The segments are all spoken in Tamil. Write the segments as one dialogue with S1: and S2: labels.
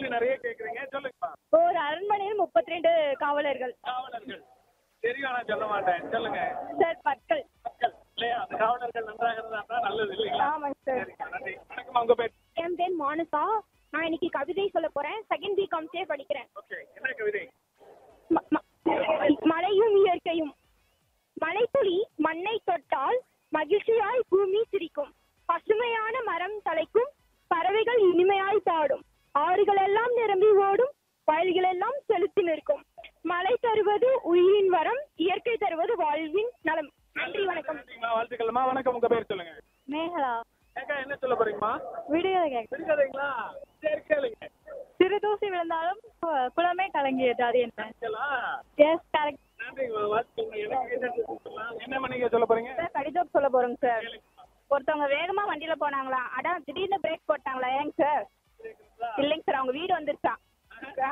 S1: கேள்வி நிறைய கேக்குறீங்க சொல்லுங்கப்பா
S2: ஒரு அரண்மனையில் முப்பத்தி ரெண்டு காவலர்கள்
S1: காவலர்கள் தெரியும் நான் சொல்ல மாட்டேன் சொல்லுங்க
S2: சார் பற்கள்
S1: மக்கள் இல்லையா அந்த காவலர்கள் நன்றாக இருந்தா தான் நல்லது இல்லைங்களா
S2: ஆமாங்க சார்
S1: சரிங்க நன்றி வணக்கம் உங்க பேர்
S2: என் பேர் மானுசா நான் இன்னைக்கு கவிதை சொல்ல போறேன் செகண்ட் பிகாம்ஸே படிக்கிறேன்
S1: ஓகே என்ன கவிதை
S2: ம- ம- மழையும் இயற்கையும் மழைத்துளி மண்ணை தொட்டால் மகிழ்ச்சியாய் பூமி சிரிக்கும் பசுமையான மரம் தலைக்கும் பறவைகள் இனிமையாய் பாடும் ஆறுகள் எல்லாம் நிரம்பி ஓடும் வயல்கள் எல்லாம் செலுத்தி நிற்கும் மழை தருவது உயிரின் வரம் இயற்கை தருவது வாழ்வின் நலம் நன்றி வணக்கம்
S1: நன்றிம்மா, வாழ்த்துக்கள்மா வணக்கம் உங்க பேர் சொல்லுங்க
S2: மேகலா
S1: ஏக்கா என்ன சொல்ல போறீங்கம்மா
S2: விடுதலை
S1: இருக்காதுங்களா சரி கேளுங்க
S2: சிறு தூசி விழுந்தாலும் குளமே கலங்கியது அது என்ன
S1: கேட்கலாம்.
S2: எஸ் கரெக்ட்
S1: நன்றிங்கம்மா வாழ்த்துக்கள்மா எனக்கு என்ன சொல்லலாம்? என்ன மணிக்கு சொல்ல போறீங்க
S2: கடிதம் சொல்ல போறோங்க சார் ஒருத்தவங்க வேகமா வண்டியில போனாங்களா அதான் திடீர்னு பிரேக் போட்டாங்களா ஏங்க சார் இல்லைங்க சார் அவங்க வீடு வந்துருச்சான் ஆ.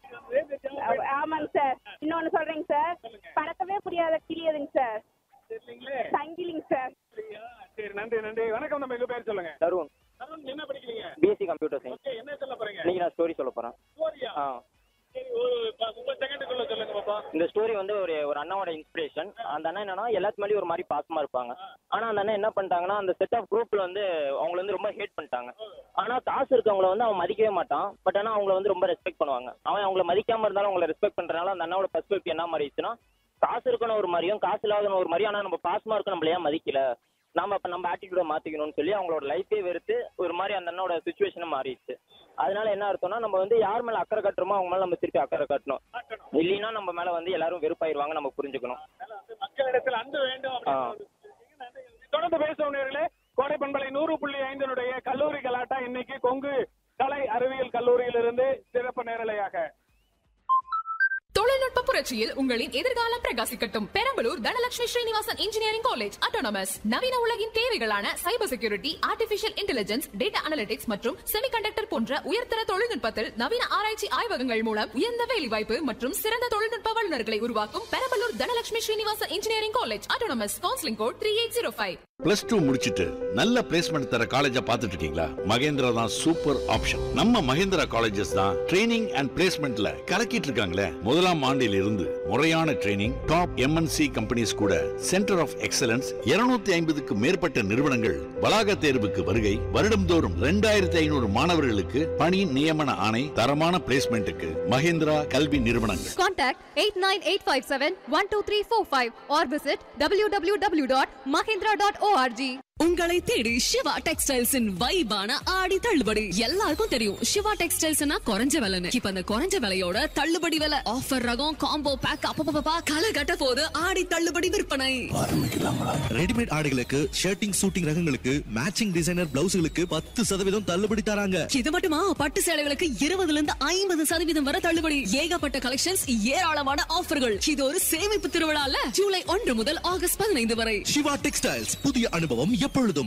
S2: ஆ- ஆமாங்க சார் இன்னொன்னு சொல்றேங்க சார் பறக்கவே புரியாத கிளியதுங்க சார்
S1: தெரியலீங்களே
S2: சங்கிலிங்க சார்
S1: சரியா? சரி நன்றி நன்றி வணக்கம் நம்ம எங்க பேர் சொல்லுங்க
S3: தருண்
S1: தருண் என்ன படிக்கிறீங்க
S3: பிஎஸ்சி கம்ப்யூட்டர் சயின்ஸ்
S1: ஓகே என்ன சொல்ல போறீங்க
S3: இன்னைக்கு நான் ஸ்டோரி சொல்ல போறேன்
S1: ஸ்டோரியா
S3: ஆ
S1: சரி ஒரு ப- முப்பது செகண்டுக்குள்ள சொல்லுங்க பாப்பா
S3: இந்த ஸ்டோரி வந்து ஒரு ஒரு அண்ணாவோட இன்ஸ்பிரேஷன் அந்த அண்ணன் என்னன்னா எல்லாத்து மேலேயும் ஒரு மாதிரி பாசமா இருப்பாங்க ஆனா அந்த அண்ணன் என்ன பண்ணிட்டாங்கன்னா அந்த செட் ஆஃப் குரூப்ல வந்து அவங்கள வந்து ரொம்ப ஹேட் பண்ணிட்டாங்க ஆனா காசு இருக்கவங்கள வந்து அவன் மதிக்கவே மாட்டான் பட் ஆனா அவங்கள வந்து ரொம்ப ரெஸ்பெக்ட் பண்ணுவாங்க அவன் அவங்கள மதிக்காம இருந்தாலும் அவங்கள ரெஸ்பெக்ட் பண்றதுனால அந்த அண்ணாவோட பெர்ஸ்பெக்டிவ் என்ன மாறிடுச்சுன்னா காசு இருக்கணும் ஒரு மாதிரியும் காசு இல்லாதவன் ஒரு மாதிரியும் ஆனா நம்ம பாசமா இருக்க நம்மள ஏன் மதிக்கல நாம அப்ப நம்ம ஆட்டிடியூட மாத்திக்கணும்னு சொல்லி அவங்களோட லைஃபே வெறுத்து ஒரு மாதிரி அந்த அண்ணனோட சுச்சுவேஷனை மாறிடுச்சு அதனால என்ன அர்த்தம்னா நம்ம வந்து யார் மேல அக்கறை கட்டுறோமோ அவங்க மேல நம்ம திருப்பி அக்கறை கட்டணும் இல்லைன்னா நம்ம மேல வந்து எல்லாரும் வெறுப்பாயிருவாங்க நம்ம புரிஞ்சுக்கணும்
S1: அதனால வந்து மக்களிடத்தில் அன்பு வேண்டும்
S3: ஆ.
S1: அப்படின்னு நன்றி. தொடர்ந்து பேசுவவர்களே கோடை பண்பலை நூறு புள்ளி ஐந்தினுடைய கல்லூரி கலாட்டா இன்னைக்கு கொங்கு கலை அறிவியல் கல்லூரியிலிருந்து சிறப்பு நேரலையாக
S4: தொழில்நுட்ப புரட்சியில் உங்களின் எதிர்காலம் பிரகாசிக்கட்டும் Perambalur Dhanalakshmi Srinivasan engineering college autonomous நவீன உலகின் தேவைகளான cyber security artificial intelligence data analytics மற்றும் செமிகண்டக்டர் போன்ற உயர்தர தொழில்நுட்பத்தில் நவீன ஆராய்ச்சி ஆய்வகங்கள் மூலம் உயர்ந்த வேலைவாய்ப்பு மற்றும் சிறந்த தொழில்நுட்ப வல்லுநர்களை உருவாக்கும் Perambalur Dhanalakshmi Srinivasan engineering college autonomous counselling code three eight zero five
S5: plus two முடிச்சிட்டு நல்ல பிளேஸ்மெண்ட் தர காலேஜா பார்த்துட்டு இருக்கீங்களா மகேந்திரா தான் சூப்பர் ஆப்ஷன் நம்ம மகேந்திரா காலேஜஸ் தான் ட்ரைனிங் அண்ட் பிளேஸ்மெண்ட்ல கலக்கிட்டு இருக்காங்களே முதலாம் ஆண்டில் இருந்து முறையான ட்ரைனிங் டாப் எம்என்சி கம்பெனிஸ் கூட சென்டர் ஆஃப் எக்ஸலன்ஸ் 250 ஐம்பதுக்கு மேற்பட்ட நிறுவனங்கள் வளாக தேர்வுக்கு வருகை வருடம்தோறும் ரெண்டாயிரத்தி ஐநூறு மாணவர்களுக்கு பணி நியமன ஆணை தரமான பிளேஸ்மெண்ட்டுக்கு மகேந்திரா கல்வி நிறுவனங்கள்
S6: Contact 89857-12345 or visit www.mahindra.org.
S7: உங்களை தேடி சிவா டெக்ஸ்டைல்ஸின் வைபான ஆடி தள்ளுபடி எல்லாருக்கும் தெரியும் சிவா டெக்ஸ்டைல்ஸ்னா குறைஞ்ச விலைன்னு இப்ப அந்த குறைஞ்ச விலையோட தள்ளுபடி விலை ஆஃபர் ரகம் காம்போ பேக் அப்பப்பா களை கட்ட போது ஆடி தள்ளுபடி விற்பனை
S8: ரெடிமேட் ஆடைகளுக்கு ஷர்ட்டிங் சூட்டிங் ரகங்களுக்கு மேட்சிங் டிசைனர் பிளவுஸ்களுக்கு பத்து சதவீதம் தள்ளுபடி தராங்க
S7: இது மட்டுமா பட்டு சேலைகளுக்கு இருபதுல இருந்து ஐம்பது சதவீதம் வரை தள்ளுபடி ஏகப்பட்ட கலெக்ஷன்ஸ் ஏராளமான ஆஃபர்கள் இது ஒரு சேமிப்பு திருவிழால ஜூலை ஒன்று முதல் ஆகஸ்ட் பதினைந்து வரை
S8: சிவா டெக்ஸ்டைல்ஸ் புதிய அனுபவம் எப்பொழுதும்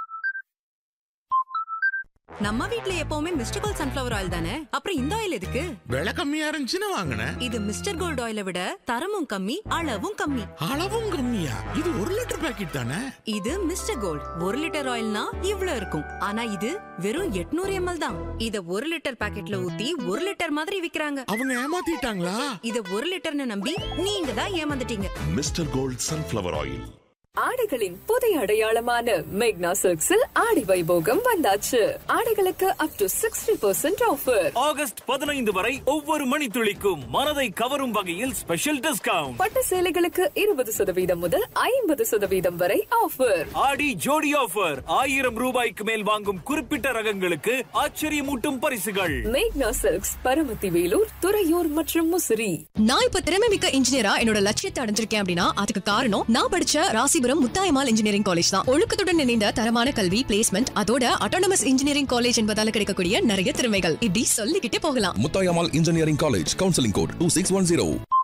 S9: நம்ம வீட்ல எப்பவுமே மிஸ்டர் கோல்ட் சன்ஃபிளவர் ஆயில் தானே அப்புறம் இந்த ஆயில் எதுக்கு
S10: விலை கம்மியா இருந்துச்சுன்னு வாங்கினேன்
S9: இது மிஸ்டர் கோல்ட் ஆயிலை விட தரமும் கம்மி அளவும் கம்மி
S10: அளவும் கம்மியா இது ஒரு லிட்டர் பாக்கெட் தானே
S9: இது மிஸ்டர் கோல்ட் ஒரு லிட்டர் ஆயில்னா இவ்ளோ இருக்கும் ஆனா இது வெறும் 800 எம்எல் தான் இத ஒரு லிட்டர் பாக்கெட்ல ஊத்தி ஒரு லிட்டர் மாதிரி விக்கிறாங்க
S10: அவங்க ஏமாத்திட்டாங்களா
S9: இத ஒரு லிட்டர்னு நம்பி நீங்க தான் ஏமாந்துட்டீங்க
S11: மிஸ்டர் கோல்ட் சன்ஃபிளவர் ஆயில்
S12: ஆடைகளின் புதிய அடையாளமான மேக்னா சில்க்ஸில் ஆடி வைபோகம் வந்தாச்சு ஆடைகளுக்கு up to sixty percent offer
S13: August பதினைந்து வரை ஒவ்வொரு மணித்துளிக்கும் மனதை கவரும் வகையில் ஸ்பெஷல் டிஸ்கவுண்ட்
S12: பட்டு சேலைகளுக்கு இருபது சதவீதம் முதல் ஐம்பது சதவீதம் வரை ஆஃபர்
S13: ஆடி ஜோடி ஆஃபர் ஆயிரம் ரூபாய்க்கு மேல் வாங்கும் குறிப்பிட்ட ரகங்களுக்கு ஆச்சரியமூட்டும் பரிசுகள்
S12: மேக்னா சில்க்ஸ் பரமத்தி வேலூர் துறையூர் மற்றும் முசிறி
S7: நான் இப்ப திறமை மிக்க இன்ஜினியரா என்னோட லட்சியத்தை அடைஞ்சிருக்கேன் அப்படின்னா அதுக்கு காரணம் நான் படிச்ச ராசிபுரம் முத்தாயமால் இன்ஜினியரிங் காலேஜ் தான் ஒழுக்கத்துடன் இணைந்த தரமான கல்வி பிளேஸ்மெண்ட் அதோட அட்டானமஸ் இன்ஜினியரிங் காலேஜ் என்பதால கிடைக்கக்கூடிய நிறைய திறமைகள் இப்படி சொல்லிக்கிட்டே போகலாம்
S8: முத்தாயமால் engineering college counselling code two six one zero